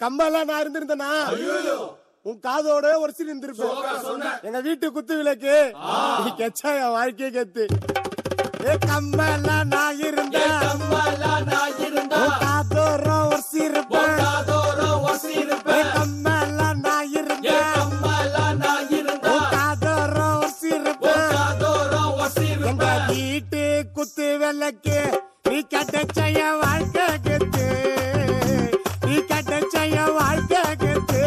கம்பெல்லாம் நான் இருந்திருந்தேனா உன் காதோட ஒரு சீன் இருந்திருப்பேன் எங்க வீட்டு குத்து விளக்கு நீ கெச்சா என் வாழ்க்கையே கெத்து ஏ கம்பெல்லாம் நான் இருந்தேன் உன் காதோர ஒரு சீருப்பேன் ஏ கம்பெல்லாம் நான் இருந்தேன் உன் காதோர ஒரு சீருப்பேன் எங்க வீட்டு குத்து விளக்கு நீ கட்டச்சைய வாழ்க்கை கெத்து நீ கட்டச்சைய வாழ்க்கை கெத்து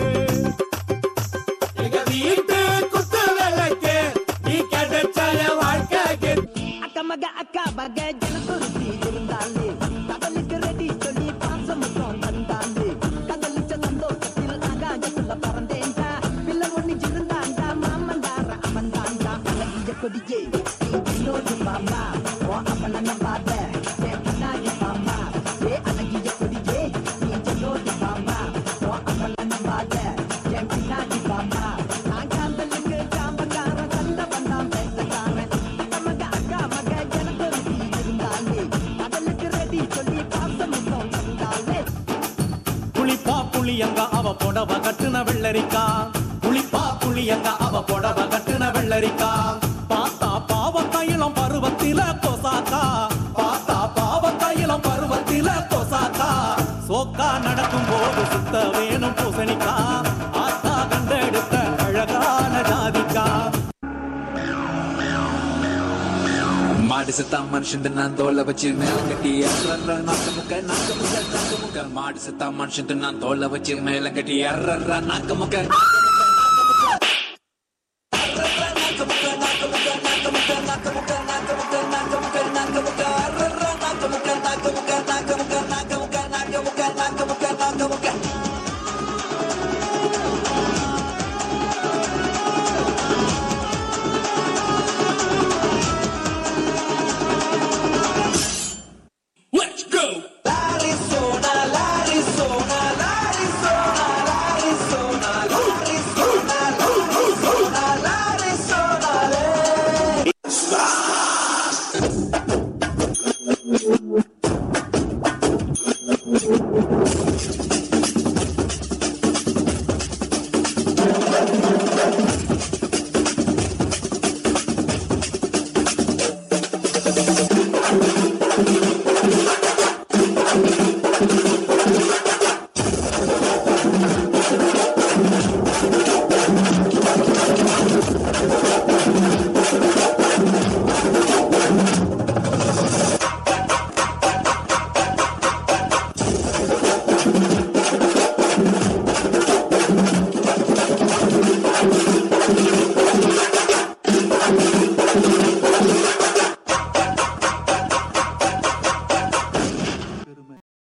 எங்க வீட்டு குத்து விளக்கு நீ கட்டச்சைய வாழ்க்கை கெத்து அக்கா மக அக்கா மக ஜனகுருத்தி இருந்தாலே கடலுக்கு ரெடி சொல்லி பாசமுகம் தந்தாலே கடலுச்ச சந்தோஷத்தில் ஆகாயத்துல பறந்தேன்டா பிள்ளை ஒண்ணு இருந்தாண்டா மாமந்தார அவன்தாண்டா அழகிய கொடியே நீ என்னோடு மாமா ஓ அவன நம்பாத என் பின்னாடி மாமா ஏ அழகிய கொடியே நீ என்னோடு மாமா ஓ அவன நம்பாத என் பின்னாடி மாமா நான் காந்தலுக்கு ஜாம்பக்காரன் கண்ட வந்தான் பேசக்காரன் அக்கா மக அக்கா மக எனக்கு ஒரு தீ இருந்தாலே கடலுக்கு ரெடி சொல்லி பாசமுகம் தந்தாலே புளிப்பா புளியங்க அவ புடவ கட்டுன வெள்ளரிக்கா புளிப்பா புளியங்க அவ புடவ கட்டுன வெள்ளரிக்கா பார்த்தா பாவ கையிலம் பருவத்தில கொசாக்கா பார்த்தா பாவ கையிலம் பருவத்தில கொசாக்கா சோக்கா நடக்கும் போது சுத்த வேணும் பூசணிக்கா ஆத்தா கண்டெடுத்த அழகான ஜாதிக்கா மாடு செத்தா மனுஷன் நான் தோலை வச்சு மேல கட்டி எர்ற நாக்க முக்க நாக்க முக்க நாக்க முக்க மாடு செத்தா மனுஷன் நான் தோலை வச்சு மேல கட்டி எர்ற நாக்க முக்க Let's go! Thank